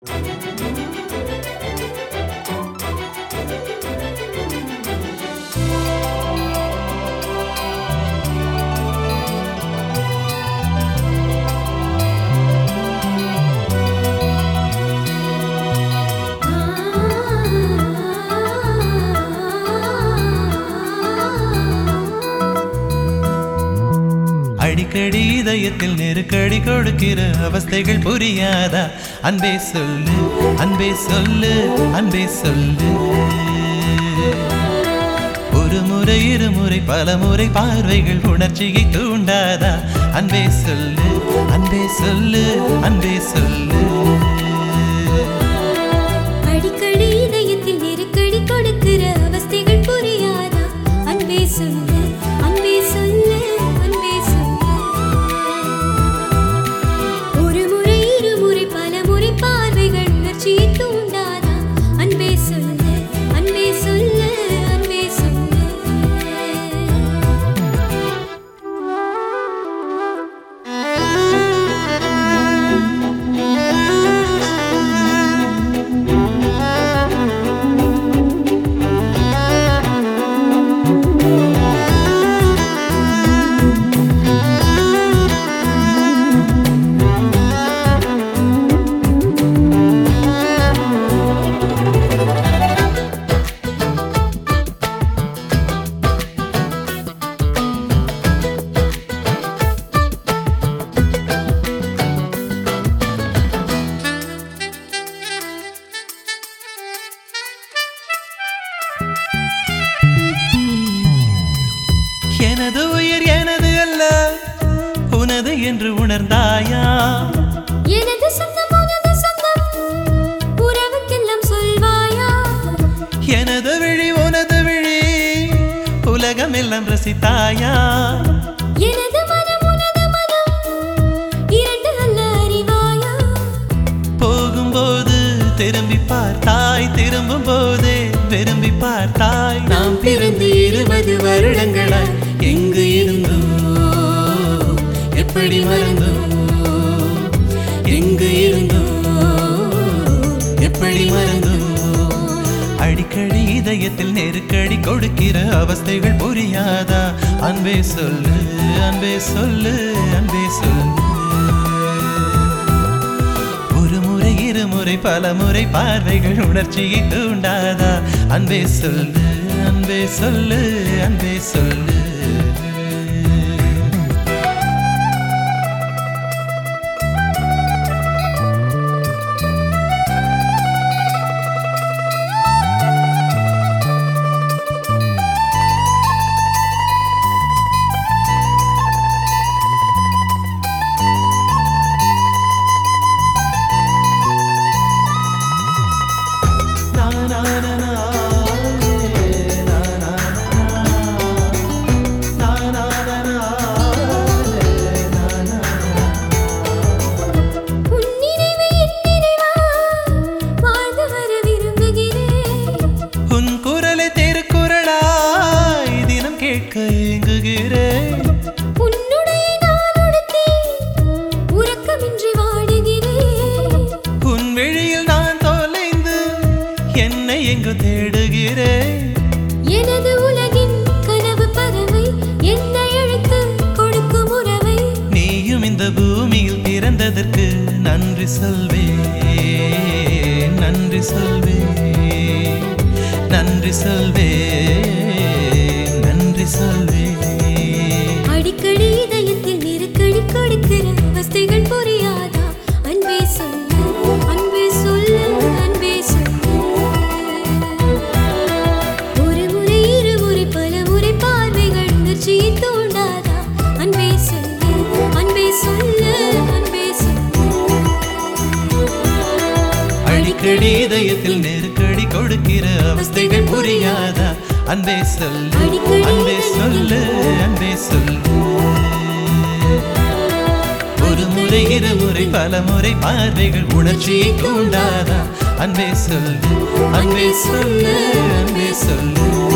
அடிக்கடி இதயத்தில் நெருக்கடி கொடுக்கிற அவஸ்தைகள் புரியாதா அன்பே சொல்லு அன்பே சொல்லு அன்பே சொல்லு ஒரு முறை இருமுறை பல முறை பார்வைகள் உணர்ச்சியை தூண்டாதா அன்பே சொல்லு அன்பே சொல்லு அன்பே சொல்லு அடிக்கடி இதயத்தில் நெருக்கடி கொடுக்கிற அவஸ்தைகள் புரியாதா அன்பே சொல்லு அன்பே சொல்லு அன்பே சொல்லு ஒரு முறை இருமுறை பல முறை பார்வைகள் உணர்ச்சியை தூண்டாதா அன்பே சொல்லு அன்பே சொல்லு அன்பே சொல்லு எனது உயிர் எனது அல்ல உனது என்று உணர்ந்தாயா எனது சொந்தம் உனது சொந்தம் உறவுக்கெல்லாம் சொல்வாயா எனது விழி உனது விழி உலகம் எல்லாம் ரசித்தாயா எனது மனம் உனது மனம் இரண்டு அல்ல அறிவாயா போகும்போது திரும்பி பார்த்தாய் திரும்பும் போதே விரும்பி பார்த்தாய் நாம் பிறந்து இருபது வருடங்களாய் எங்கு இருந்தோம் எப்படி மறந்தோம் எங்கு இருந்தோம் எப்படி மறந்தோம் அடிக்கடி இதயத்தில் நெருக்கடி கொடுக்கிற அவஸ்தைகள் புரியாதா அன்பே சொல்லு அன்பே சொல்லு அன்பே சொல்லு ஒரு முறை இருமுறை பல முறை பார்வைகள் உணர்ச்சியை தூண்டாதா அன்பே சொல்லு அன்பே சொல்லு அன்பே சொல்லு Na, na, na, na, eh, na, na, na, na. Na, na, na, na, eh, na, na, na. உன் நினைவு என் நினைவா வாழ்ந்து வர விரும்புகிறேன் உன் குரலை திருக்குறளாய் தினம் கேட்க ஏங்குகிறேன் உன்னுடைய நான் உடுத்தி உறக்கமின்றி வாடுகிறேன் உன் விழியில் நான் தொலைந்து என்னை எங்கு தேடுகிறேன் எனது உலகின் கனவு பறவை என்னை அழைத்து கொடுக்கும் உறவை நீயும் இந்த பூமியில் பிறந்ததற்கு நன்றி சொல்வேன் நன்றி சொல்வேன் நன்றி சொல்வேன் நன்றி சொல்வேன் அடிக்கடி இதயத்தில் நெருக்கடி கொடுக்கிற அவஸ்தைகள் புரியாதா அன்பே சொல்லு அன்பே சொல்லு அன்பே சொல்லு ஒரு முறை இருமுறை பல முறை பார்வைகள் உணர்ச்சியை தூண்டாதா அன்பே சொல்லு அன்பே சொல்லு அன்பே சொல்லு அடிக்கடி இதயத்தில் நெருக்கடி கொடுக்கிற அவஸ்தைகள் புரியாதா அன்பே சொல்லு அன்பே சொல்லு அன்பே சொல்லு ஒரு முறை இருமுறை பல முறை பார்வைகள் உணர்ச்சியை தூண்டாதா அன்பே சொல்லு அன்பே சொல்லு அன்பே சொல்லு